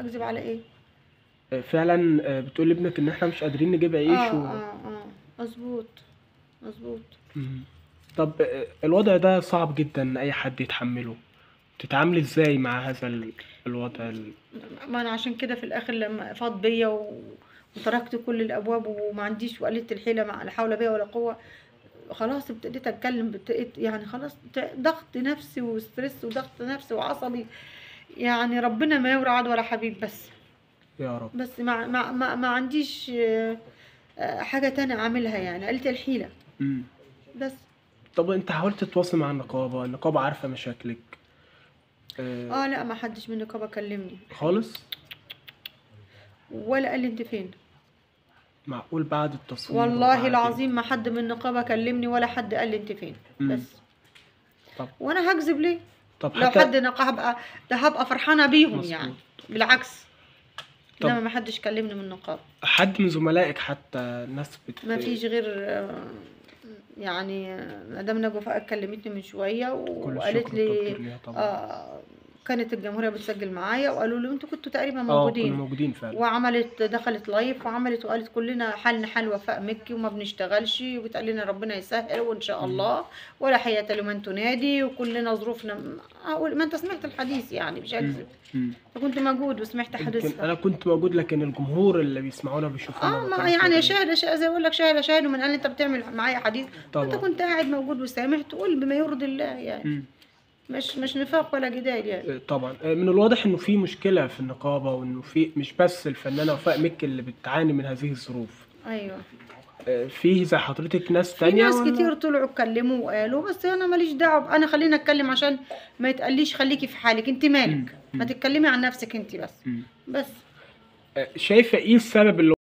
اكذب على ايه آه، فعلا آه، بتقول لابنك ان احنا مش قادرين نجيب عيش اه و... اه اه مظبوط مظبوط مم. طب آه، الوضع ده صعب جدا ان اي حد يتحمله تتعاملي ازاي مع هذا ال- الوضع ال... ما انا عشان كده في الاخر لما فاض بيا و... وتركت كل الابواب وما عنديش وقلت الحيله مع لا حول بيا ولا قوه خلاص ابتديت اتكلم ابتديت يعني خلاص ت- ضغط نفسي وستريس وضغط نفسي وعصبي يعني ربنا ما يورى عاد ولا حبيب بس يا رب بس ما ما ما, ما عنديش آه، آه، حاجه تانية اعملها يعني قلت الحيله مم. بس طب انت حاولت تتواصل مع النقابة النقابة عارفة مشاكلك آه اه لا ما حدش من النقابه كلمني خالص ولا قال لي انت فين معقول بعد التصوير والله وبعد- العظيم ما حد من النقابه كلمني ولا حد قال لي انت فين مم. بس طب وانا هكذب ليه طب لو حتى حد نقا هبقى ده هبقى فرحانه بيهم مظبوط. يعني بالعكس طب- انما ما حدش كلمني من النقابه حد من زملائك حتى ناس بت... ما فيش غير آه، يعني آه، مدام نجوى فؤاد كلمتني من شويه كل وقالت الشكر لي والتقدير ليها طبعا آه كانت الجمهوريه بتسجل معايا وقالوا لي انتوا كنتوا تقريبا اه كنا موجودين موجودين فعلا وعملت دخلت لايف وعملت وقالت كلنا حالنا حال وفاء مكي وما بنشتغلش وبتقال لنا ربنا يسهل وان شاء الله ولا حياة لمن تنادي وكلنا ظروفنا أقول ما انت سمعت الحديث يعني مش هكذب مم. كنت موجود وسمعت يمكن حديثها انا كنت موجود لكن الجمهور اللي بيسمعونا بيشوفونا اه ما ما كانوش يعني موجودين. شاهد شاهد زي اقول لك شاهد شاهد ومن قال لي انت بتعمل معايا حديث طبعا انت كنت قاعد موجود وسامع تقول بما يرضي الله يعني مم. مش مش نفاق ولا جدال يعني آه، طبعا آه، من الواضح انه في مشكله في النقابه وانه في مش بس الفنانه وفاء مكي اللي بتعاني من هذه الظروف ايوه آه، في زي حضرتك ناس في تانية ناس ولا- كتير طلعوا اتكلموا وقالوا بس انا ماليش دعوه انا خليني اتكلم عشان ما يتقاليش خليكي في حالك انت مالك مم. ما تتكلمي عن نفسك انت بس مم. بس آه، شايفه ايه السبب اللي